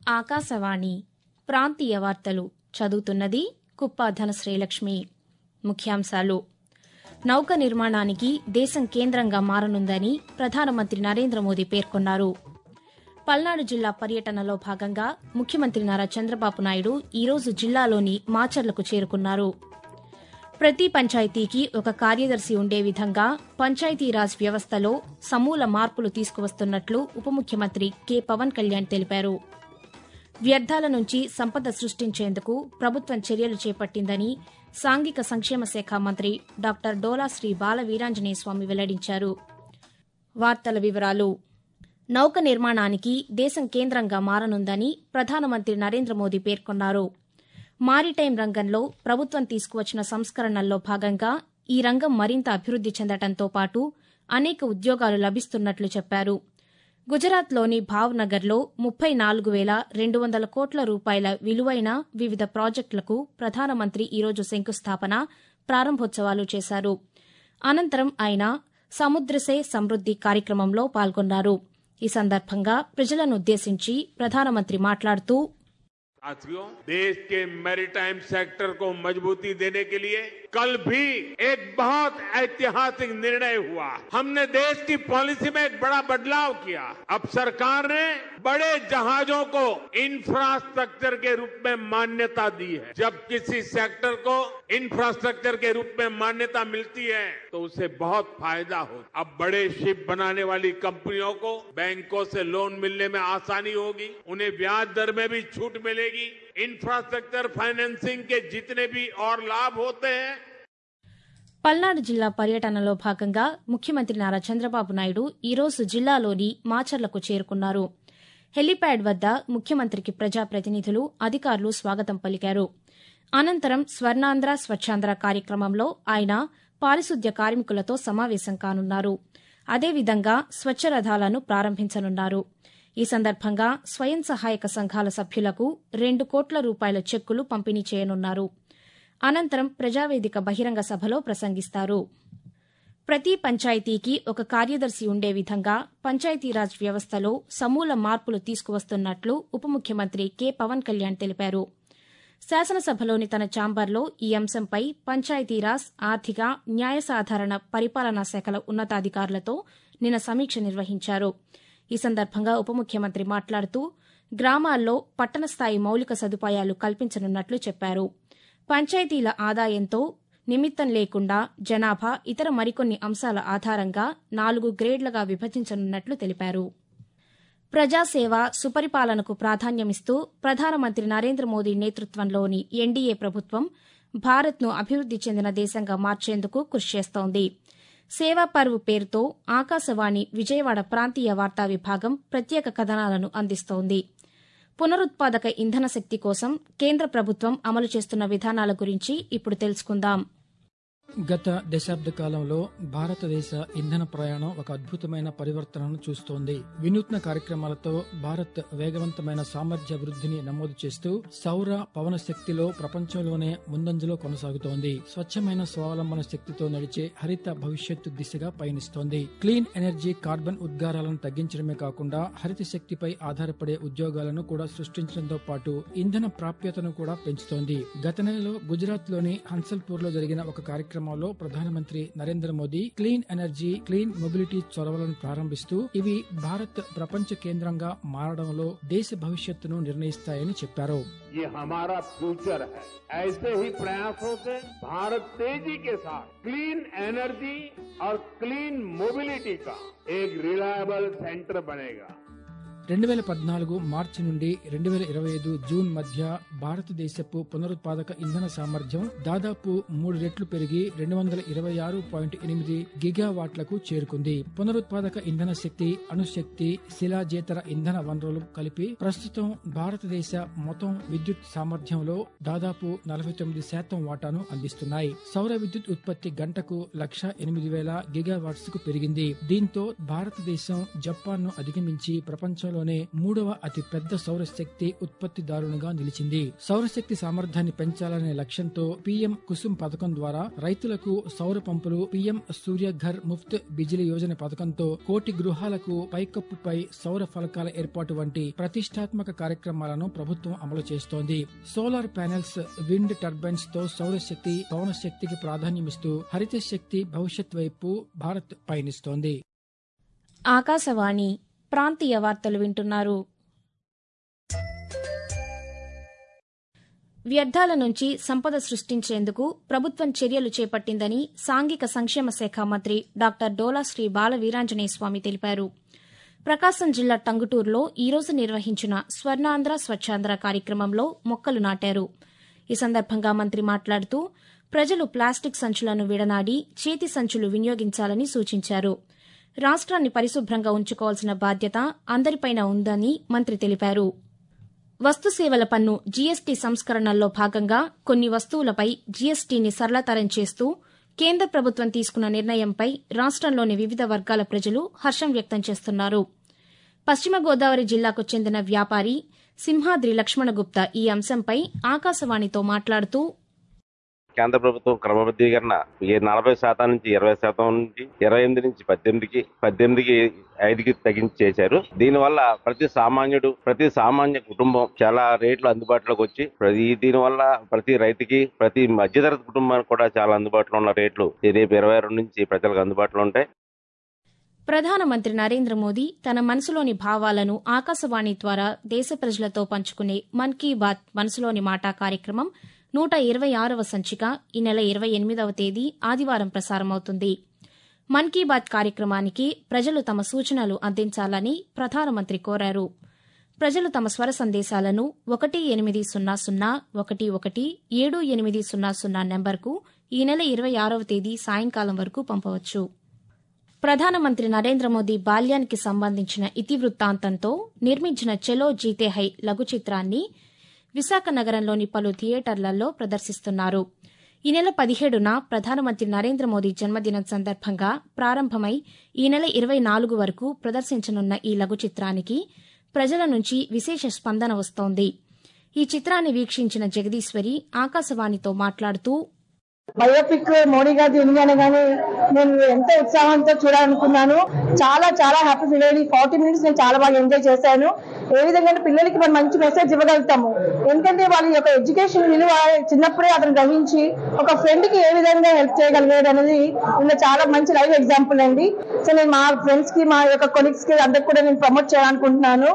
ఆకాశవాణి ప్రాంతీయ వార్తలు చదువుతున్నది కుప్ప ధనశ్రీలక్ష్మి ముఖ్యాంశాలు నౌక నిర్మాణానికి దేశం కేంద్రంగా మారనుందని ప్రధానమంత్రి నరేంద్ర మోదీ పేర్కొన్నారు పల్నాడు జిల్లా పర్యటనలో భాగంగా ముఖ్యమంత్రి నారా చంద్రబాబు నాయుడు ఈరోజు జిల్లాలోని మాచర్లకు చేరుకున్నారు ప్రతి పంచాయతీకి ఒక కార్యదర్శి ఉండే విధంగా పంచాయతీరాజ్ వ్యవస్థలో సమూల మార్పులు తీసుకువస్తున్నట్లు ఉప ముఖ్యమంత్రి కె పవన్ కళ్యాణ్ తెలిపారు వ్యర్థాల నుంచి సంపద సృష్టించేందుకు ప్రభుత్వం చర్యలు చేపట్టిందని సాంఘిక సంక్షేమ శాఖ మంత్రి డాక్టర్ డోలా శ్రీ బాల వీరాంజనేయ స్వామి వెల్లడించారు వార్తల వివరాలు నౌక నిర్మాణానికి దేశం కేంద్రంగా మారనుందని ప్రధానమంత్రి నరేంద్ర మోదీ పేర్కొన్నారు మారిటైం రంగంలో ప్రభుత్వం తీసుకువచ్చిన సంస్కరణల్లో భాగంగా ఈ రంగం మరింత అభివృద్ది చెందడంతో పాటు అనేక ఉద్యోగాలు లభిస్తున్నట్లు చెప్పారు గుజరాత్లోని భావ్నగర్లో ముప్పై నాలుగు వేల రెండు వందల కోట్ల రూపాయల విలువైన వివిధ ప్రాజెక్టులకు ప్రధానమంత్రి ఈరోజు శంకుస్థాపన ప్రారంభోత్సవాలు చేశారు అనంతరం ఆయన సముద్రసే సమృద్ది కార్యక్రమంలో పాల్గొన్నారు ఈ సందర్భంగా ప్రజలనుద్దేశించి ప్రధానమంత్రి మాట్లాడుతూ साथियों देश के मैरीटाइम सेक्टर को मजबूती देने के लिए कल भी एक बहुत ऐतिहासिक निर्णय हुआ हमने देश की पॉलिसी में एक बड़ा बदलाव किया अब सरकार ने बड़े जहाजों को इंफ्रास्ट्रक्चर के रूप में मान्यता दी है जब किसी सेक्टर को इंफ्रास्ट्रक्चर के रूप में मान्यता मिलती है तो उसे बहुत फायदा हो अब बड़े शिप बनाने वाली कंपनियों को बैंकों से लोन मिलने में आसानी होगी उन्हें ब्याज दर में भी छूट मिलेगी इंफ्रास्ट्रक्चर फाइनेंसिंग के जितने भी और लाभ होते हैं పల్నాడు జిల్లా పర్యటనలో భాగంగా ముఖ్యమంత్రి నారా చంద్రబాబు నాయుడు ఈరోజు జిల్లాలోని మాచర్లకు చేరుకున్నారు హెలీప్యాడ్ వద్ద ముఖ్యమంత్రికి ప్రజాప్రతినిధులు అధికారులు స్వాగతం పలికారు అనంతరం స్వర్ణాంధ్ర స్వచ్ఛాంధ్ర కార్యక్రమంలో ఆయన పారిశుద్ధ్య కార్మికులతో సమావేశం కానున్నారు అదేవిధంగా స్వచ్ఛ రథాలను ప్రారంభించనున్నారు ఈ సందర్భంగా స్వయం సహాయక సంఘాల సభ్యులకు రెండు కోట్ల రూపాయల చెక్కులు పంపిణీ చేయనున్నారు అనంతరం ప్రజావేదిక బహిరంగ సభలో ప్రసంగిస్తారు ప్రతి పంచాయతీకి ఒక కార్యదర్శి ఉండే విధంగా పంచాయతీరాజ్ వ్యవస్థలో సమూల మార్పులు తీసుకువస్తున్నట్లు ఉప ముఖ్యమంత్రి కె పవన్ కళ్యాణ్ తెలిపారు శాసనసభలోని తన ఛాంబర్లో ఈ అంశంపై పంచాయతీరాజ్ ఆర్థిక న్యాయ సాధారణ పరిపాలనా శాఖల ఉన్నతాధికారులతో నిన్న సమీక్ష నిర్వహించారు ఈ సందర్భంగా ఉప ముఖ్యమంత్రి మాట్లాడుతూ గ్రామాల్లో పట్టణ స్థాయి మౌలిక సదుపాయాలు కల్పించనున్నట్లు చెప్పారు పంచాయతీల ఆదాయంతో నిమిత్తం లేకుండా జనాభా ఇతర మరికొన్ని అంశాల ఆధారంగా నాలుగు గ్రేడ్లుగా విభజించనున్నట్లు తెలిపారు ప్రజాసేవ సుపరిపాలనకు ప్రాధాన్యమిస్తూ ప్రధానమంత్రి నరేంద్ర మోదీ నేతృత్వంలోని ఎన్డీఏ ప్రభుత్వం భారత్ను అభివృద్ది చెందిన దేశంగా మార్చేందుకు కృషి చేస్తోంది సేవా పర్వ్ పేరుతో ఆకాశవాణి విజయవాడ ప్రాంతీయ వార్తా విభాగం ప్రత్యేక కథనాలను అందిస్తోంది పునరుత్పాదక ఇంధన శక్తి కోసం కేంద్ర ప్రభుత్వం అమలు చేస్తున్న విధానాల గురించి ఇప్పుడు తెలుసుకుందాం గత దశాబ్ద కాలంలో భారతదేశ ఇంధన ప్రయాణం ఒక అద్భుతమైన పరివర్తనను చూస్తోంది వినూత్న కార్యక్రమాలతో భారత్ వేగవంతమైన సామర్థ్య వృద్ధిని నమోదు చేస్తూ సౌర పవన శక్తిలో ప్రపంచంలోనే ముందంజలో కొనసాగుతోంది స్వచ్ఛమైన స్వావలంబన శక్తితో నడిచే హరిత భవిష్యత్తు దిశగా పయనిస్తోంది క్లీన్ ఎనర్జీ కార్బన్ ఉద్గారాలను తగ్గించడమే కాకుండా హరిత శక్తిపై ఆధారపడే ఉద్యోగాలను కూడా సృష్టించడంతో పాటు ఇంధన ప్రాప్యతను కూడా పెంచుతోంది గత నెలలో గుజరాత్ లోని హన్సల్పూర్ లో జరిగిన ఒక కార్యక్రమం కార్యక్రమంలో ప్రధానమంత్రి Narendra Modi clean energy clean mobility చొరవలను ప్రారంభిస్తూ ఇవి భారత్ ప్రపంచ కేంద్రంగా మారడంలో దేశ భవిష్యత్తును నిర్ణయిస్తాయని చెప్పారు ये हमारा फ्यूचर है ऐसे ही प्रयासों से भारत तेजी के साथ क्लीन एनर्जी और क्लीन मोबिलिटी का एक रिलायबल सेंटर बनेगा రెండు వేల పద్నాలుగు మార్చి నుండి రెండు వేల ఇరవై ఐదు జూన్ మధ్య భారతదేశపు పునరుత్పాదక ఇంధన సామర్థ్యం దాదాపు మూడు రెట్లు పెరిగి రెండు వందల ఇరవై ఆరు పాయింట్ ఎనిమిది గిగావాట్లకు చేరుకుంది పునరుత్పాదక ఇంధన శక్తి అణుశక్తి శిలాజేతర ఇంధన వనరులు కలిపి ప్రస్తుతం భారతదేశ మొత్తం విద్యుత్ సామర్థ్యంలో దాదాపు నలభై తొమ్మిది శాతం వాటాను అందిస్తున్నాయి సౌర విద్యుత్ ఉత్పత్తి గంటకు లక్ష ఎనిమిది వేల గిగావాట్స్ కు పెరిగింది దీంతో భారతదేశం జపాన్ ను అధిగమించి ప్రపంచంలో దేశంలోనే మూడవ అతి పెద్ద సౌరశక్తి ఉత్పత్తిదారునిగా నిలిచింది సౌరశక్తి సామర్థ్యాన్ని పెంచాలనే లక్ష్యంతో పీఎం కుసుమ్ పథకం ద్వారా రైతులకు సౌర పంపులు పీఎం సూర్యఘర్ ముఫ్త్ బిజిలీ యోజన పథకంతో కోటి గృహాలకు పైకప్పుపై సౌర ఫలకాల ఏర్పాటు వంటి ప్రతిష్టాత్మక కార్యక్రమాలను ప్రభుత్వం అమలు చేస్తోంది సోలార్ ప్యానెల్స్ విండ్ టర్బైన్స్ తో సౌరశక్తి పవన శక్తికి ప్రాధాన్యమిస్తూ హరిత శక్తి భవిష్యత్ వైపు భారత్ పయనిస్తోంది ఆకాశవాణి ప్రాంతీయ వార్తలు వింటున్నారు వ్యర్థాల నుంచి సంపద సృష్టించేందుకు ప్రభుత్వం చర్యలు చేపట్టిందని సాంఘిక సంక్షేమ శాఖ మంత్రి డాక్టర్ డోలా శ్రీ బాల వీరాంజనేయ స్వామి తెలిపారు ప్రకాశం జిల్లా టంగుటూరులో ఈరోజు నిర్వహించిన స్వర్ణాంధ్ర స్వచ్ఛాంధ్ర కార్యక్రమంలో మొక్కలు నాటారు ఈ సందర్భంగా మంత్రి మాట్లాడుతూ ప్రజలు ప్లాస్టిక్ సంచులను విడనాడి చేతి సంచులు వినియోగించాలని సూచించారు రాష్ట్రాన్ని పరిశుభ్రంగా ఉంచుకోవాల్సిన బాధ్యత అందరిపైన ఉందని మంత్రి తెలిపారు వస్తు సేవల పన్ను జీఎస్టీ సంస్కరణల్లో భాగంగా కొన్ని వస్తువులపై జీఎస్టీని సరళతరం చేస్తూ కేంద్ర ప్రభుత్వం తీసుకున్న నిర్ణయంపై రాష్ట్రంలోని వివిధ వర్గాల ప్రజలు హర్షం వ్యక్తం చేస్తున్నారు పశ్చిమ గోదావరి జిల్లాకు చెందిన వ్యాపారి సింహాద్రి లక్ష్మణగుప్తా ఈ అంశంపై ఆకాశవాణితో మాట్లాడుతూ కేంద్ర ప్రభుత్వం క్రమబద్ధీకరణ ఈ నలభై శాతం నుంచి ఇరవై శాతం నుంచి ఇరవై ఎనిమిది నుంచి పద్దెనిమిదికి పద్దెనిమిదికి ఐదుకి తగ్గించి చేశారు దీనివల్ల ప్రతి సామాన్యుడు ప్రతి సామాన్య కుటుంబం చాలా రేట్లు అందుబాటులోకి వచ్చి ప్రతి దీనివల్ల ప్రతి రైతుకి ప్రతి మధ్యతరగతి కుటుంబానికి కూడా చాలా అందుబాటులో ఉన్న రేట్లు ఈ రేపు ఇరవై రెండు నుంచి ప్రజలకు అందుబాటులో ఉంటాయి ప్రధానమంత్రి నరేంద్ర మోదీ తన మనసులోని భావాలను ఆకాశవాణి ద్వారా దేశ ప్రజలతో పంచుకునే మన్ కీ బాత్ మనసులోని మాట కార్యక్రమం నూట ఇరవై ఆరవ సంచిక ఈ నెల ఇరవై ఎనిమిదవ తేదీ ఆదివారం ప్రసారమవుతుంది మన్ కీ బాత్ కార్యక్రమానికి ప్రజలు తమ సూచనలు అందించాలని ప్రధానమంత్రి కోరారు ప్రజలు తమ స్వర సందేశాలను ఒకటి ఎనిమిది సున్నా సున్నా ఒకటి ఒకటి ఏడు ఎనిమిది సున్నా సున్నా నెంబర్కు ఈ నెల ఇరవై ఆరవ తేదీ సాయంకాలం వరకు పంపవచ్చు ప్రధానమంత్రి నరేంద్ర మోదీ బాల్యానికి సంబంధించిన ఇతివృత్తాంతంతో నిర్మించిన చెలో జీతే హై లఘు చిత్రాన్ని విశాఖ నగరంలోని పలు థియేటర్లలో ప్రదర్శిస్తున్నారు ఈ నెల పదిహేడున ప్రధానమంత్రి నరేంద్ర మోదీ జన్మదినం సందర్భంగా ప్రారంభమై ఈ నెల ఇరవై నాలుగు వరకు ప్రదర్శించనున్న ఈ లఘు చిత్రానికి ప్రజల నుంచి విశేష స్పందన వస్తోంది ఈ చిత్రాన్ని వీక్షించిన జగదీశ్వరి ఆకాశవాణితో మాట్లాడుతూ బయోపిక్ మోడీ గారి ఉంది అనగానే నేను ఎంతో ఉత్సాహంతో చూడాలనుకున్నాను చాలా చాలా హ్యాపీ ఫీల్ అయ్యి ఫార్టీ మినిట్స్ నేను చాలా బాగా ఎంజాయ్ చేశాను ఏ విధంగా అంటే పిల్లలకి మనం మంచి మెసేజ్ ఇవ్వగలుగుతాము ఎందుకంటే వాళ్ళ యొక్క ఎడ్యుకేషన్ విలువ చిన్నప్పుడే అతను గ్రహించి ఒక ఫ్రెండ్ కి ఏ విధంగా హెల్ప్ చేయగలిగాడు అనేది ఇందులో చాలా మంచి లైవ్ ఎగ్జాంపుల్ అండి సో నేను మా ఫ్రెండ్స్ కి మా యొక్క కొలీగ్స్ కి అందరికి కూడా నేను ప్రమోట్ చేయాలనుకుంటున్నాను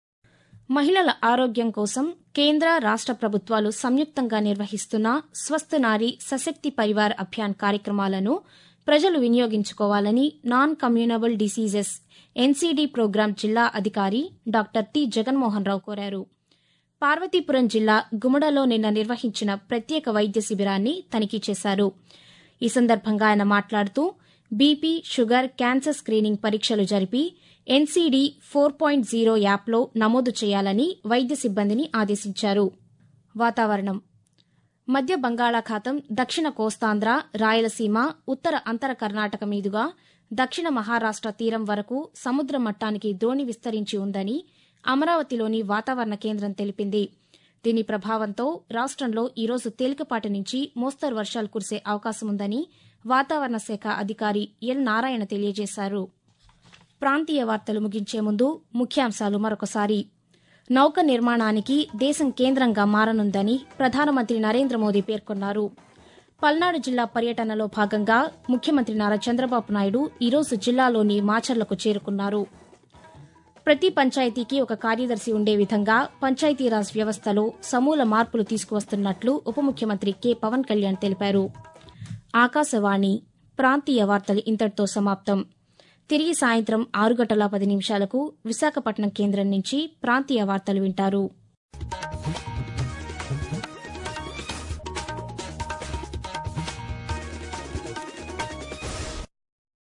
మహిళల ఆరోగ్యం కోసం కేంద్ర రాష్ట ప్రభుత్వాలు సంయుక్తంగా నిర్వహిస్తున్న స్వస్థ నారి సశక్తి పరివార్ అభియాన్ కార్యక్రమాలను ప్రజలు వినియోగించుకోవాలని non communicable diseases NCD programme జిల్లా అధికారి డాక్టర్ టి జగన్మోహన్ రావు కోరారు పార్వతీపురం జిల్లా గుమడలో నిన్న నిర్వహించిన ప్రత్యేక వైద్య శిబిరాన్ని తనిఖీ చేశారు ఈ సందర్భంగా ఆయన మాట్లాడుతూ బీపీ షుగర్ క్యాన్సర్ స్క్రీనింగ్ పరీక్షలు జరిపి ఎన్సీడీ ఫోర్ పాయింట్ జీరో యాప్లో నమోదు చేయాలని వైద్య సిబ్బందిని ఆదేశించారు వాతావరణం మధ్య బంగాళాఖాతం దక్షిణ కోస్తాంధ్ర రాయలసీమ ఉత్తర అంతర కర్ణాటక మీదుగా దక్షిణ మహారాష్ట తీరం వరకు సముద్ర మట్టానికి ద్రోణి విస్తరించి ఉందని అమరావతిలోని వాతావరణ కేంద్రం తెలిపింది దీని ప్రభావంతో రాష్టంలో ఈరోజు తేలికపాటి నుంచి మోస్తరు వర్షాలు కురిసే అవకాశముందని వాతావరణ శాఖ అధికారి ఎల్ నారాయణ తెలియజేశారు ప్రాంతీయ వార్తలు ముగించే ముందు ముఖ్యాంశాలు మరొకసారి నౌక నిర్మాణానికి దేశం కేంద్రంగా మారనుందని ప్రధానమంత్రి నరేంద్ర మోదీ పేర్కొన్నారు పల్నాడు జిల్లా పర్యటనలో భాగంగా ముఖ్యమంత్రి నారా చంద్రబాబు నాయుడు ఈరోజు జిల్లాలోని మాచర్లకు చేరుకున్నారు ప్రతి పంచాయతీకి ఒక కార్యదర్శి ఉండే విధంగా పంచాయతీరాజ్ వ్యవస్థలో సమూల మార్పులు తీసుకువస్తున్నట్లు ఉప ముఖ్యమంత్రి కె పవన్ కళ్యాణ్ తెలిపారు ఆకాశవాణి ప్రాంతీయ వార్తలు ఇంతటితో సమాప్తం తిరిగి సాయంత్రం ఆరు గంటల పది నిమిషాలకు విశాఖపట్నం కేంద్రం నుంచి ప్రాంతీయ వార్తలు వింటారు